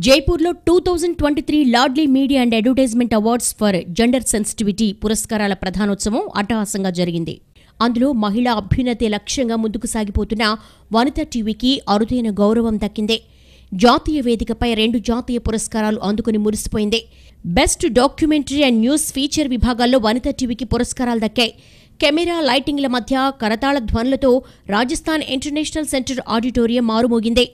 జైపూర్లో two thousand twenty three Laadli media and advertisement awards for gender sensitivity పురస్కారాల ప్రధానోత్సవం అట్టహాసంగా జరిగింది అందులో మహిళా అభ్యున్నతి లక్ష్యంగా ముందుకు సాగిపోతున్న వనిత టీవీకి అరుదైన గౌరవం దక్కింది జాతీయ వేదికపై రెండు జాతీయ పురస్కారాలు అందుకుని మురిసిపోయింది best documentary and news feature విభాగాల్లో వనిత టీవీకి పురస్కారాలు దక్కాయి కెమెరా లైటింగ్ల మధ్య కరతాళ ధ్వనులతో రాజస్థాన్ ఇంటర్నేషనల్ సెంటర్ ఆడిటోరియం మారుమోగింది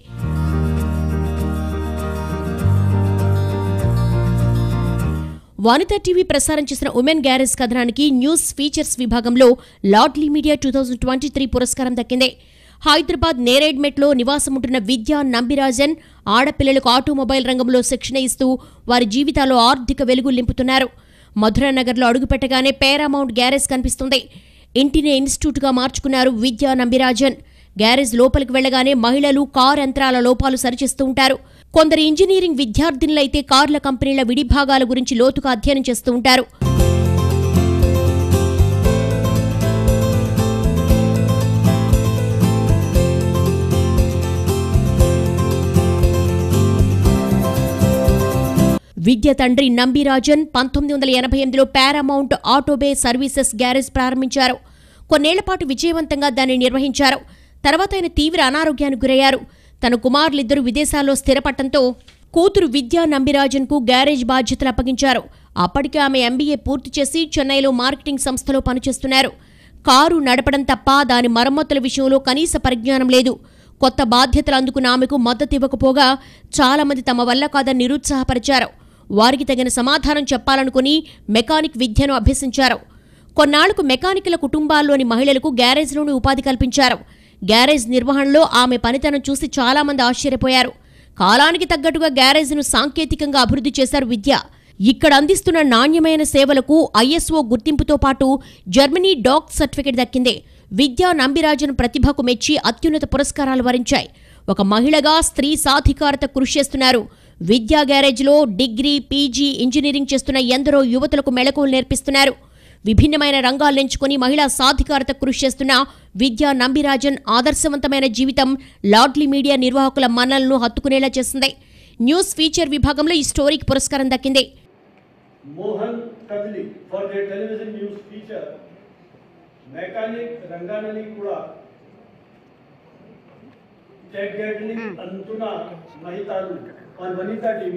వనిత టీవీ ప్రసారం చేసిన ఉమెన్ గ్యారేజ్ కథనానికి న్యూస్ ఫీచర్స్ విభాగంలో Laadli media two thousand twenty three పురస్కారం దక్కింది హైదరాబాద్ నేరేడ్మెట్లో నివాసముంటున్న విద్యా నంబిరాజన్ ఆడపిల్లలకు ఆటోమొబైల్ రంగంలో శిక్షణ ఇస్తూ వారి జీవితాల్లో ఆర్థిక వెలుగు నింపుతున్నారు మధురానగర్లో అడుగుపెట్టగానే పేరామౌంట్ గ్యారేజ్ కనిపిస్తుంది ఇంటినే ఇన్స్టిట్యూట్గా మార్చుకున్నారు విద్యా నంబిరాజన్ గ్యారేజ్ లోపలికి వెళ్లగానే మహిళలు కార్ యంత్రాల లోపాలు సరిచేస్తూ ఉంటారు కొందరు ఇంజనీరింగ్ విద్యార్థినులైతే కార్ల కంపెనీల విడిభాగాల గురించి లోతుగా అధ్యయనం చేస్తూ ఉంటారు విద్య తండ్రి నంబిరాజన్ పంతొమ్మిది వందల ఎనభై ఎనిమిదిలో పారామౌంట్ ఆటోబే సర్వీసెస్ గ్యారేజ్ ప్రారంభించారు కొన్నేళ్ల పాటు విజయవంతంగా దాన్ని నిర్వహించారు తర్వాత ఆయన తీవ్ర అనారోగ్యానికి గురయ్యారు తన కుమారులిద్దరూ విదేశాల్లో స్థిరపడటంతో కూతురు విద్యా నంబిరాజన్కు గ్యారేజ్ బాధ్యతలు అప్పగించారు అప్పటికే ఆమె ఎంబీఏ పూర్తి చేసి చెన్నైలో మార్కెటింగ్ సంస్థలో పనిచేస్తున్నారు కారు నడపడం తప్ప దాని మరమ్మతుల విషయంలో కనీస పరిజ్ఞానం లేదు కొత్త బాధ్యతలు అందుకున్న ఆమెకు మద్దతు ఇవ్వకపోగా చాలామంది తమ వల్ల కాదని నిరుత్సాహపరిచారు వారికి తగిన సమాధానం చెప్పాలనుకుని మెకానిక్ విద్యను అభ్యసించారు కొన్నాళ్లకు మెకానికుల కుటుంబాల్లోని మహిళలకు గ్యారేజ్లోని ఉపాధి కల్పించారు గ్యారేజ్ నిర్వహణలో ఆమె పనితనం చూసి చాలామంది ఆశ్చర్యపోయారు కాలానికి తగ్గట్టుగా గ్యారేజ్ను సాంకేతికంగా అభివృద్ధి చేశారు విద్య ఇక్కడ అందిస్తున్న నాణ్యమైన సేవలకు ఐఎస్ఓ గుర్తింపుతో పాటు జర్మనీ డాక్ సర్టిఫికెట్ దక్కింది విద్యా నంబిరాజన్ ప్రతిభకు మెచ్చి అత్యున్నత పురస్కారాలు వరించాయి ఒక మహిళగా స్త్రీ సాధికారత కృషి చేస్తున్నారు విద్యా గ్యారేజ్లో డిగ్రీ పీజీ ఇంజనీరింగ్ చేస్తున్న ఎందరో యువతులకు మెళకువలు నేర్పిస్తున్నారు విభిన్నమైన రంగాలు ఎంచుకుని మహిళా సాధికారత కృషి చేస్తున్న విద్యా నంబిరాజన్ ఆదర్శవంతమైన జీవితం లార్డ్లీ మీడియా నిర్వాహకుల మన్నలను హత్తుకునేలా చేసింది న్యూస్ ఫీచర్ విభాగంలో ఈ స్టోరీకి పురస్కారం దక్కింది Mohan Kadli for their television news feature. Mechanic Ranganani Kuda. Tech Gathering Antuna Mahitaru on Vanita TV.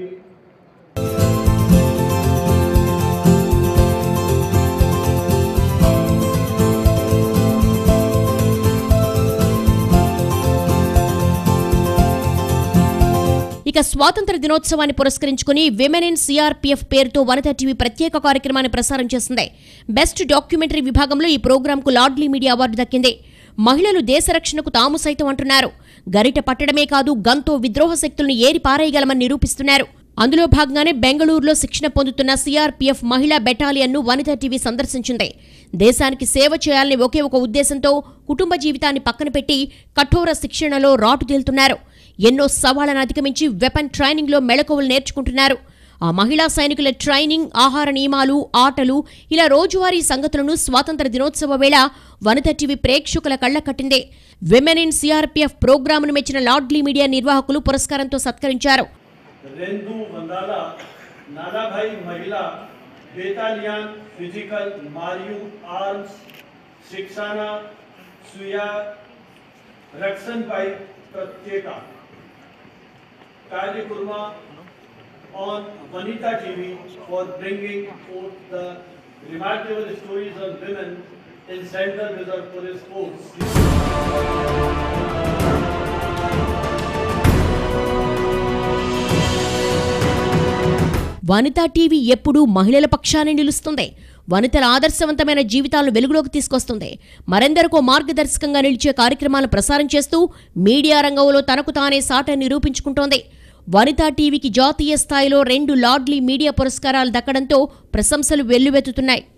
ఇక స్వాతంత్ర దినోత్సవాన్ని పురస్కరించుకుని విమెన్ ఇన్ సిఆర్పీఎఫ్ పేరుతో వనిత టీవీ ప్రత్యేక కార్యక్రమాన్ని ప్రసారం చేస్తుంది బెస్ట్ డాక్యుమెంటరీ విభాగంలో ఈ ప్రోగ్రాంకు లార్డ్లీ మీడియా అవార్డు దక్కింది మహిళలు దేశ రక్షణకు తాము సైతం అంటున్నారు గరిట పట్టడమే కాదు గంతో విద్రోహ శక్తులను ఏరి పారేయగలమని నిరూపిస్తున్నారు అందులో భాగంగానే బెంగళూరులో శిక్షణ పొందుతున్న సిఆర్పీఎఫ్ మహిళా బెటాలియన్ను వనిత టీవీ సందర్శించింది దేశానికి సేవ చేయాలని ఒకే ఒక ఉద్దేశంతో కుటుంబ జీవితాన్ని పక్కన పెట్టి కఠోర శిక్షణలో రాటు తేలుతున్నారు ఎన్నో సవాళ్లను అధిగమించి వెపన్ ట్రైనింగ్లో మెళకువలు నేర్చుకుంటున్నారు ఆ మహిళా సైనికుల ట్రైనింగ్ ఆహార నియమాలు ఆటలు ఇలా రోజువారీ సంగతులను స్వాతంత్ర దినోత్సవ వేళ వనిత టీవీ ప్రేక్షకుల కళ్ళ కట్టిందే విమెన్ ఇన్ సిఆర్పీఎఫ్ ప్రోగ్రామును మెచ్చిన లార్డ్లీ మీడియా నిర్వాహకులు పురస్కారంతో సత్కరించారు Rendu Vandala, Nanabhai Mahila, Betalian Physical, Mariu Arms, Shiksana, Suya, Raksan Bhai Pratyeka. Karyakurma on Vanita TV for bringing forth the remarkable stories of women in Central Reserve Police Force. Vanitha TV ఎప్పుడూ మహిళల పక్షానే నిలుస్తుంది వనితల ఆదర్శవంతమైన జీవితాలను వెలుగులోకి తీసుకొస్తుంది మరెందరికో మార్గదర్శకంగా నిలిచే కార్యక్రమాలను ప్రసారం చేస్తూ మీడియా రంగంలో తనకు తానే సాట నిరూపించుకుంటోంది వనితా టీవీకి జాతీయ స్థాయిలో రెండు లార్డ్లీ మీడియా పురస్కారాలు దక్కడంతో ప్రశంసలు వెల్లువెత్తుతున్నాయి